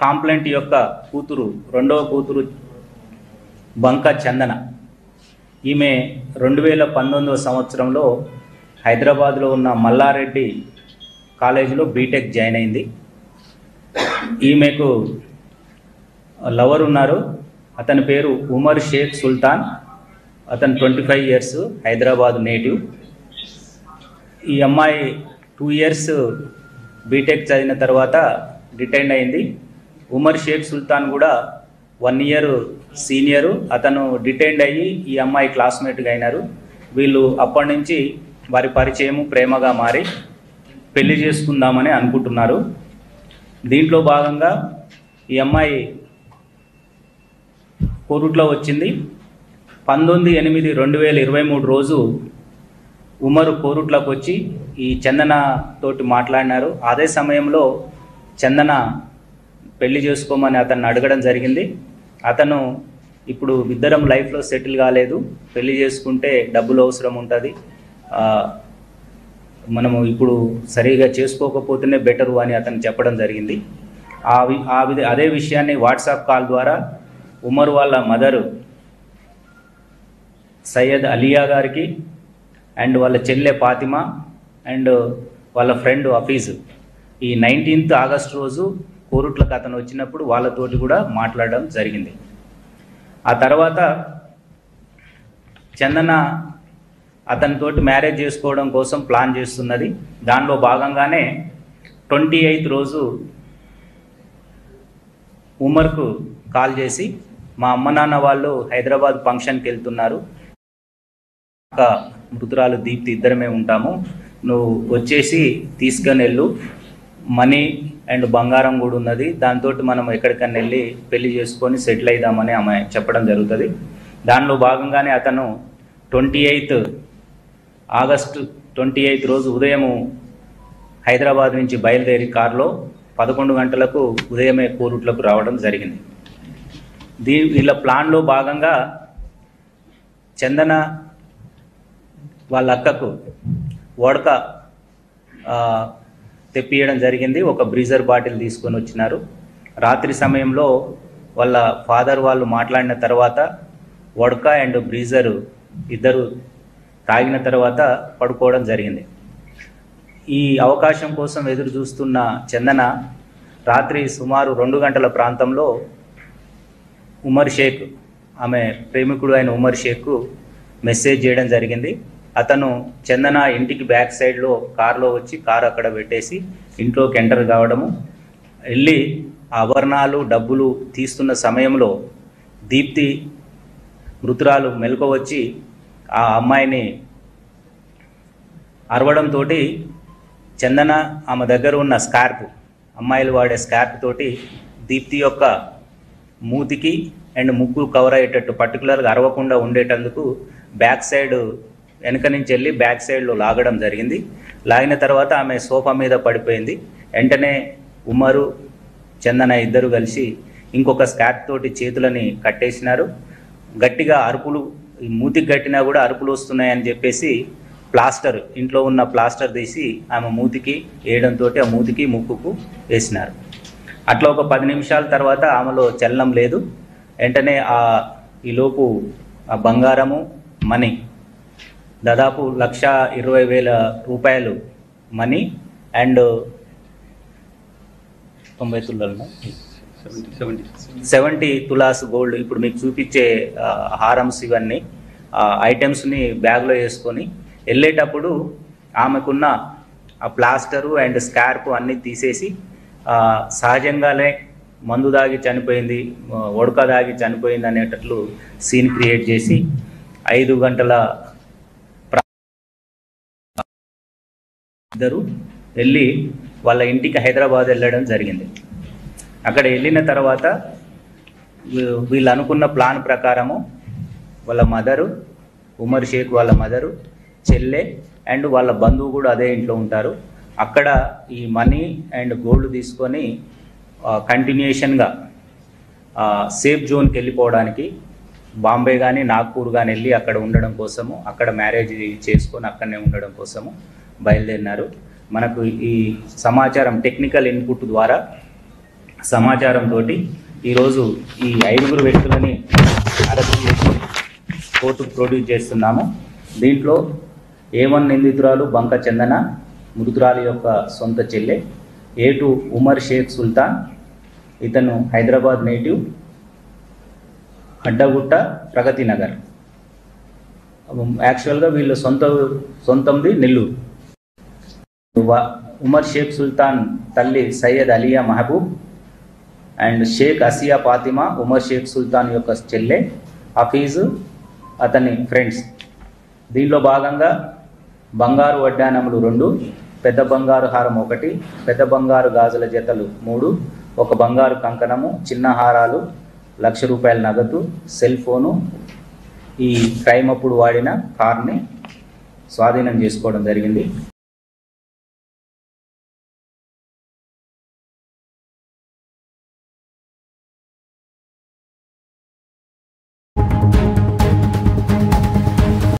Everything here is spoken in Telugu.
కాంప్లైంట్ యొక్క కూతురు రెండవ కూతురు బంక చందన ఈమె రెండు వేల పంతొమ్మిదవ సంవత్సరంలో హైదరాబాద్లో ఉన్న మల్లారెడ్డి కాలేజీలో బీటెక్ జాయిన్ అయింది ఈమెకు లవర్ ఉన్నారు అతని పేరు ఉమర్ షేక్ సుల్తాన్ అతను twenty five years Hyderabad native ఈ అమ్మాయి టూ ఇయర్స్ బీటెక్ చదివిన తర్వాత రిటైర్డ్ అయింది ఉమర్ షేక్ సుల్తాన్ కూడా వన్ ఇయర్ సీనియరు అతను డిటైన్డ్ అయ్యి ఈ అమ్మాయి క్లాస్మేట్గా అయినారు వీళ్ళు అప్పటి నుంచి వారి పరిచయము ప్రేమగా మారి పెళ్లి చేసుకుందామని అనుకుంటున్నారు దీంట్లో భాగంగా ఈ అమ్మాయి కోరుట్లో వచ్చింది పంతొమ్మిది ఎనిమిది రెండు వేల ఇరవై మూడు రోజు ఉమరు కోరుట్లోకి వచ్చి ఈ చందన తోటి మాట్లాడినారు అదే సమయంలో చందన పెళ్లి చేసుకోమని అతన్ని అడగడం జరిగింది అతను ఇప్పుడు ఇద్దరం లైఫ్లో సెటిల్ కాలేదు పెళ్లి చేసుకుంటే డబ్బులు అవసరం ఉంటుంది ఆ, మనము ఇప్పుడు సరిగా చేసుకోకపోతేనే బెటరు అని అతను చెప్పడం జరిగింది ఆ వి ఆ విధ అదే విషయాన్ని వాట్సాప్ కాల్ ద్వారా ఉమర్ వాళ్ళ మదరు సయ్యద్ అలియా గారికి అండ్ వాళ్ళ చెల్లె ఫాతిమా అండ్ వాళ్ళ ఫ్రెండ్ హఫీజ్ ఈ నైన్టీన్త్ ఆగస్ట్ రోజు కోరుట్లకు అతను వచ్చినప్పుడు వాళ్ళతోటి కూడా మాట్లాడడం జరిగింది ఆ తర్వాత చందన అతనితోటి మ్యారేజ్ చేసుకోవడం కోసం ప్లాన్ చేస్తున్నది దానిలో భాగంగానే ట్వంటీ ఎయిత్ రోజు ఉమర్కు కాల్ చేసి మా అమ్మ నాన్న వాళ్ళు హైదరాబాద్ ఫంక్షన్కి వెళ్తున్నారు ఒక మృతురాలు దీప్తి ఇద్దరమే ఉంటాము నువ్వు వచ్చేసి తీసుకొని వెళ్ళు మనీ అండ్ బంగారం కూడా ఉన్నది దాంతో మనం ఎక్కడికన్నా వెళ్ళి పెళ్లి చేసుకొని సెటిల్ అయిదామని ఆమె చెప్పడం జరుగుతుంది దానిలో భాగంగానే అతను twenty eighth August twenty eighth రోజు ఉదయము హైదరాబాద్ నుంచి బయలుదేరి కారులో పదకొండు గంటలకు ఉదయమే కోరుట్లకు రావడం జరిగింది దీ వీళ్ళ ప్లాన్లో భాగంగా చందన వాళ్ళ అక్కకు వడక ఆ, తెప్పియడం జరిగింది ఒక బ్రీజర్ బాటిల్ తీసుకొని వచ్చినారు రాత్రి సమయంలో వాళ్ళ ఫాదర్ వాళ్ళు మాట్లాడిన తర్వాత వడక అండ్ బ్రీజర్ ఇద్దరు తాగిన తర్వాత పడుకోవడం జరిగింది ఈ అవకాశం కోసం ఎదురు చూస్తున్న చందన రాత్రి సుమారు రెండు గంటల ప్రాంతంలో ఉమర్ షేక్ ఆమె ప్రేమికుడు అయిన ఉమర్ షేక్కు మెసేజ్ చేయడం జరిగింది అతను చందన ఇంటికి బ్యాక్ సైడ్లో కారులో వచ్చి కారు అక్కడ పెట్టేసి ఇంట్లోకి ఎంటర్ కావడము వెళ్ళి ఆ ఆభరణాలు డబ్బులు తీస్తున్న సమయంలో దీప్తి మృతురాలు మెలకు వచ్చి ఆ అమ్మాయిని అరవడంతో చందన ఆమె దగ్గర ఉన్న స్కార్ప్ అమ్మాయిలు వాడే స్కార్ప్ తోటి దీప్తి యొక్క మూతికి అండ్ ముక్కు కవర్ అయ్యేటట్టు పర్టికులర్గా అరవకుండా ఉండేటందుకు బ్యాక్ సైడ్ వెనక నుంచి వెళ్ళి బ్యాక్ సైడ్లో లాగడం జరిగింది లాగిన తర్వాత ఆమె సోఫా మీద పడిపోయింది వెంటనే ఉమరు చందన ఇద్దరు కలిసి ఇంకొక స్కార్ప్ తోటి చేతులని కట్టేసినారు గట్టిగా అరుపులు ఈ మూతికి కట్టినా కూడా అరుపులు వస్తున్నాయని చెప్పేసి ప్లాస్టర్ ఇంట్లో ఉన్న ప్లాస్టర్ తీసి ఆమె మూతికి వేయడంతో ఆ మూతికి ముక్కుకు వేసినారు అట్లా ఒక పది నిమిషాల తర్వాత ఆమెలో చలనం లేదు వెంటనే ఆ ఈలోపు ఆ బంగారము మనీ దాదాపు లక్ష ఇరవై వేల రూపాయలు మనీ అండ్ తొంభై తులాలు సెవెంటీ తులాస్ గోల్డ్ ఇప్పుడు మీకు చూపించే ఆ, హారమ్స్ ఇవన్నీ ఆ ఐటమ్స్ని బ్యాగ్లో వేసుకొని వెళ్ళేటప్పుడు ఆమెకున్న ఆ ప్లాస్టరు అండ్ స్కార్ప్ అన్నీ తీసేసి ఆ, సహజంగానే మందు దాగి చనిపోయింది ఆ, ఉడక దాగి చనిపోయింది అనేటట్లు సీన్ క్రియేట్ చేసి ఐదు గంటల ప్రా- ఇద్దరు వెళ్ళి వాళ్ళ ఇంటికి హైదరాబాద్ వెళ్ళడం జరిగింది అక్కడ వెళ్ళిన తర్వాత వీ- వీళ్ళు అనుకున్న ప్లాన్ ప్రకారము వాళ్ళ మదరు ఉమర్ షేక్ వాళ్ళ మదరు చెల్లె అండ్ వాళ్ళ బంధువు కూడా అదే ఇంట్లో ఉంటారు అక్కడ ఈ మనీ అండ్ గోల్డ్ తీసుకొని కంటిన్యూషన్గా సేఫ్ జోన్కి వెళ్ళిపోవడానికి బాంబే కానీ నాగ్పూర్ కానీ వెళ్ళి అక్కడ ఉండడం కోసము అక్కడ మ్యారేజ్ చేసుకొని అక్కడనే ఉండడం కోసము బయలుదేరినారు మనకు ఈ సమాచారం టెక్నికల్ ఇన్పుట్ ద్వారా సమాచారంతో ఈరోజు ఈ ఐదుగురు వ్యక్తులని అరెస్ట్ చేసి కోర్టుకు ప్రొడ్యూస్ చేస్తున్నాము దీంట్లో ఏ వన్ నిందితురాలు బంక చందన మృతురాలి యొక్క సొంత చెల్లె ఏ టూ ఉమర్ షేక్ సుల్తాన్ ఇతను హైదరాబాద్ నేటివ్ అడ్డగుట్ట ప్రగతి నగర్ యాక్చువల్గా వీళ్ళు సొంత సొంతంది నెల్లూరు వ- ఉమర్ షేక్ సుల్తాన్ తల్లి సయ్యద్ అలియా మహబూబ్ అండ్ షేక్ అసియా ఫాతిమా ఉమర్ షేక్ సుల్తాన్ యొక్క చెల్లె హఫీజు అతని ఫ్రెండ్స్ దీనిలో భాగంగా బంగారు వడ్డానములు రెండు పెద్ద బంగారు హారం ఒకటి పెద్ద బంగారు గాజుల జతలు మూడు ఒక బంగారు కంకణము చిన్న హారాలు లక్ష రూపాయల నగదు సెల్ ఫోను ఈ క్రైమ్ అప్పుడు వాడిన కార్ని స్వాధీనం చేసుకోవడం జరిగింది